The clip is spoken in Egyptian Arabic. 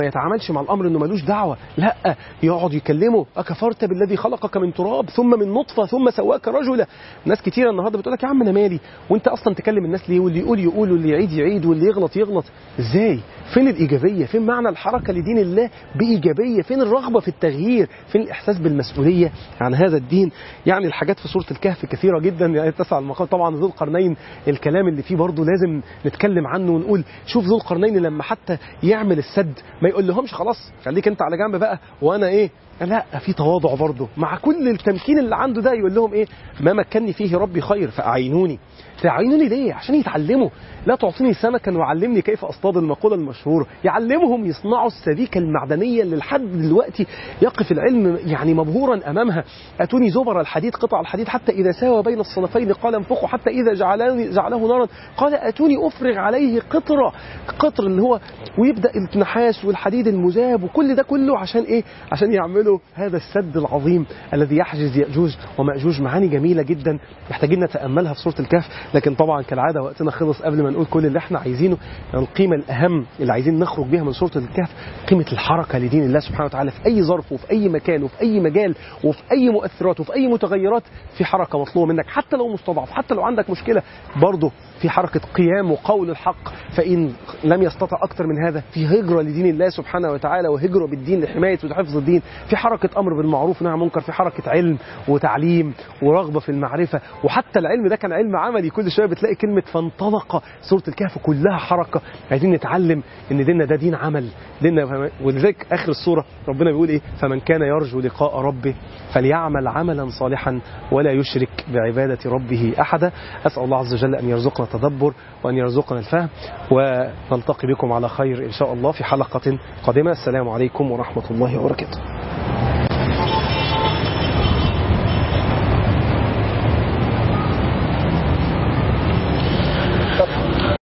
ما يتعاملش مع الامر انه ملوش دعوه لا يقعد يكلمه اكفرت بالذي خلقك من تراب ثم من نطفه ثم سواك رجلا ناس كتيره النهارده بتقول لك يا عم انا مالي وانت اصلا تكلم الناس ليه واللي يقول يقول واللي يعيد يعيد واللي يغلط يغلط ازاي فين الايجابيه فين معنى الحركه لدين الله بايجابيه فين الرغبه في التغيير فين الاحساس بالمسؤوليه عن هذا الدين يعني الحاجات في سوره الكهف كثيره جدا يعني تسع المقام طبعا ذو القرنين الكلام اللي فيه برضه لازم نتكلم عنه ونقول شوف ذو القرنين لما حتى يعمل السد ما يقول لهمش خلاص خليك انت على جنب بقى وانا ايه لا في تواضع برضه مع كل التمكين اللي عنده ده يقول لهم ايه ما مكنني فيه ربي خير فاعينوني تعينوني ليه عشان يتعلموا لا تعطيني سمكا وعلمني كيف اصطاد المقوله المشهوره يعلمهم يصنعوا السبيكه المعدنيه اللي لحد دلوقتي يقف العلم يعني مبهورا امامها اتوني زبر الحديد قطع الحديد حتى اذا ساوى بين الصنفين قال انفخوا حتى اذا جعله جعله نارا قال اتوني افرغ عليه قطره قطر اللي هو ويبدا النحاس والحديد المذاب وكل ده كله عشان ايه عشان يعملوا هذا السد العظيم الذي يحجز ياجوج وماجوج معاني جميله جدا محتاجين نتاملها في سوره الكهف لكن طبعا كالعاده وقتنا خلص قبل ما نقول كل اللي احنا عايزينه يعني القيمه الاهم اللي عايزين نخرج بيها من سوره الكهف قيمه الحركه لدين الله سبحانه وتعالى في اي ظرف وفي اي مكان وفي اي مجال وفي اي مؤثرات وفي اي متغيرات في حركه مطلوبه منك حتى لو مستضعف حتى لو عندك مشكله برضه في حركه قيام وقول الحق فان لم يستطع اكثر من هذا في هجره لدين الله سبحانه وتعالى وهجره بالدين لحمايه وحفظ الدين في حركه امر بالمعروف ونهي عن المنكر في حركه علم وتعليم ورغبه في المعرفه وحتى العلم ده كان علم عملي كل شويه بتلاقي كلمه فانطلق سوره الكهف كلها حركه عايزين نتعلم ان ديننا ده دين عمل ديننا ولذلك اخر السوره ربنا بيقول ايه فمن كان يرجو لقاء ربه فليعمل عملا صالحا ولا يشرك بعباده ربه احدا اسال الله عز وجل ان يرزقنا التدبر وان يرزقنا الفهم ونلتقي بكم على خير ان شاء الله في حلقه قادمه السلام عليكم ورحمه الله وبركاته